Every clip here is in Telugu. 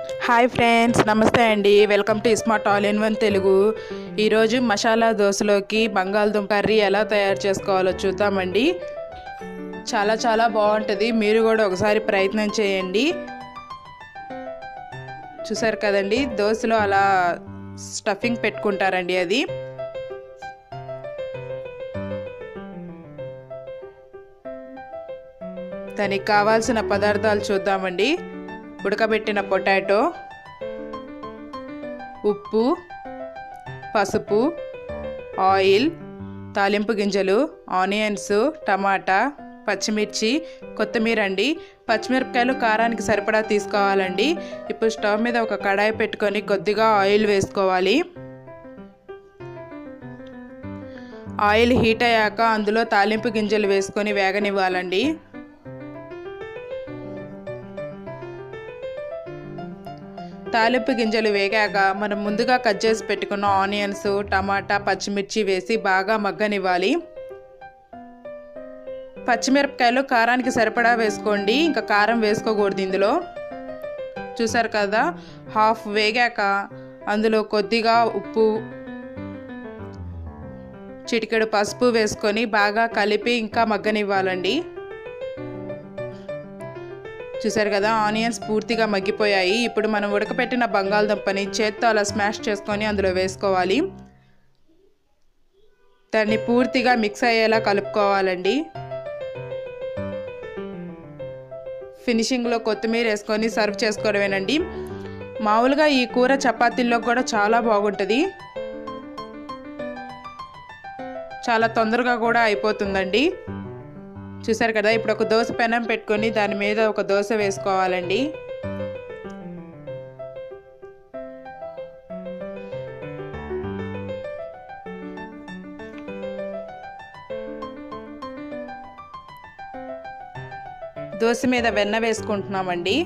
హాయ్ ఫ్రెండ్స్ నమస్తే అండి welcome to smart all in one Telugu ఈరోజు మసాలా దోశలోకి బంగాళదుంప కర్రీ ఎలా తయారు చేసుకోవాలో చూద్దామండి చాలా చాలా బాగుంటుంది మీరు కూడా ఒకసారి ప్రయత్నం చేయండి చూసారు కదండి దోశలో అలా స్టఫింగ్ పెట్టుకుంటారండి అది దానికి కావాల్సిన పదార్థాలు చూద్దామండి ఉడకబెట్టిన పొటాటో ఉప్పు పసుపు ఆయిల్ తాలింపు గింజలు ఆనియన్స్ టమాటా పచ్చిమిర్చి కొత్తిమీర అండి పచ్చిమిరపకాయలు కారానికి సరిపడా తీసుకోవాలండి ఇప్పుడు స్టవ్ మీద ఒక కడాయి పెట్టుకొని కొద్దిగా ఆయిల్ వేసుకోవాలి ఆయిల్ హీట్ అయ్యాక అందులో తాలింపు గింజలు వేసుకొని వేగనివ్వాలండి తాలింపు గింజలు వేగాక మనం ముందుగా కట్ చేసి పెట్టుకున్న ఆనియన్స్ టమాటా పచ్చిమిర్చి వేసి బాగా మగ్గనివ్వాలి పచ్చిమిరపకాయలు కారానికి సరిపడా వేసుకోండి ఇంకా కారం వేసుకోకూడదు ఇందులో చూసారు కదా హాఫ్ వేగాక అందులో కొద్దిగా ఉప్పు చిటికెడు పసుపు వేసుకొని బాగా కలిపి ఇంకా మగ్గనివ్వాలండి చూసారు కదా ఆనియన్స్ పూర్తిగా మగ్గిపోయాయి ఇప్పుడు మనం ఉడకపెట్టిన బంగాళదుంపని చేత్తో అలా స్మాష్ చేసుకొని అందులో వేసుకోవాలి దాన్ని పూర్తిగా మిక్స్ అయ్యేలా కలుపుకోవాలండి ఫినిషింగ్లో కొత్తిమీర వేసుకొని సర్వ్ చేసుకోవడమేనండి మామూలుగా ఈ కూర చపాతీల్లో కూడా చాలా బాగుంటుంది చాలా తొందరగా కూడా అయిపోతుందండి చూసారు కదా ఇప్పుడు ఒక దోశ పెనం పెట్టుకొని దాని మీద ఒక దోశ వేసుకోవాలండి దోశ మీద వెన్న వేసుకుంటున్నామండి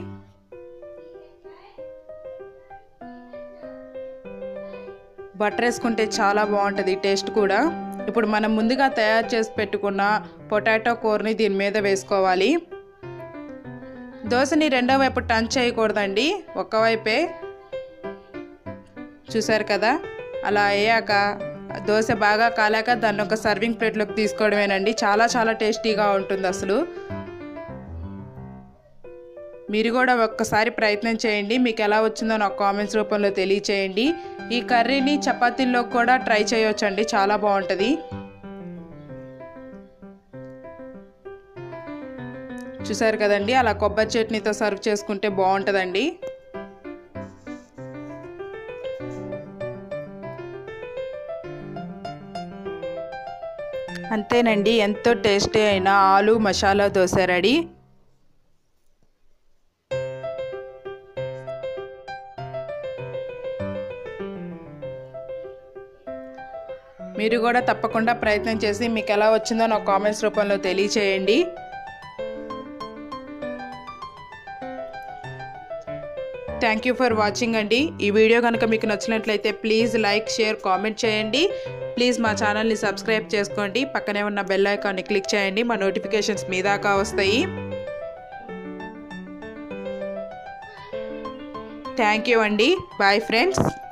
బటర్ వేసుకుంటే చాలా బాగుంటుంది టేస్ట్ కూడా ఇప్పుడు మనం ముందుగా తయారు చేసి పెట్టుకున్న పొటాటో కూరని దీని మీద వేసుకోవాలి దోశని రెండో వైపు టచ్ చేయకూడదండి ఒక్కవైపే చూసారు కదా అలా అయ్యాక దోశ బాగా కాలాక దాన్ని ఒక సర్వింగ్ ప్లేట్లోకి తీసుకోవడమేనండి చాలా చాలా టేస్టీగా ఉంటుంది అసలు మీరు కూడా ఒక్కసారి ప్రయత్నం చేయండి మీకు ఎలా వచ్చిందో నాకు కామెంట్స్ రూపంలో తెలియచేయండి ఈ కర్రీని చపాతీల్లో కూడా ట్రై చేయొచ్చండి చాలా బాగుంటుంది చూసారు కదండి అలా కొబ్బరి చట్నీతో సర్వ్ చేసుకుంటే బాగుంటుందండి అంతేనండి ఎంతో టేస్టీ అయిన ఆలు మసాలా దోశ రెడీ మీరు కూడా తప్పకుండా ప్రయత్నం చేసి మీకు ఎలా వచ్చిందో నాకు కామెంట్స్ రూపంలో తెలియచేయండి థ్యాంక్ యూ ఫర్ వాచింగ్ అండి ఈ వీడియో కనుక మీకు నచ్చినట్లయితే ప్లీజ్ లైక్ షేర్ కామెంట్ చేయండి ప్లీజ్ మా ఛానల్ని సబ్స్క్రైబ్ చేసుకోండి పక్కనే ఉన్న బెల్ ఐకాన్ని క్లిక్ చేయండి మా నోటిఫికేషన్స్ మీ దాకా వస్తాయి థ్యాంక్ యూ అండి బాయ్ ఫ్రెండ్స్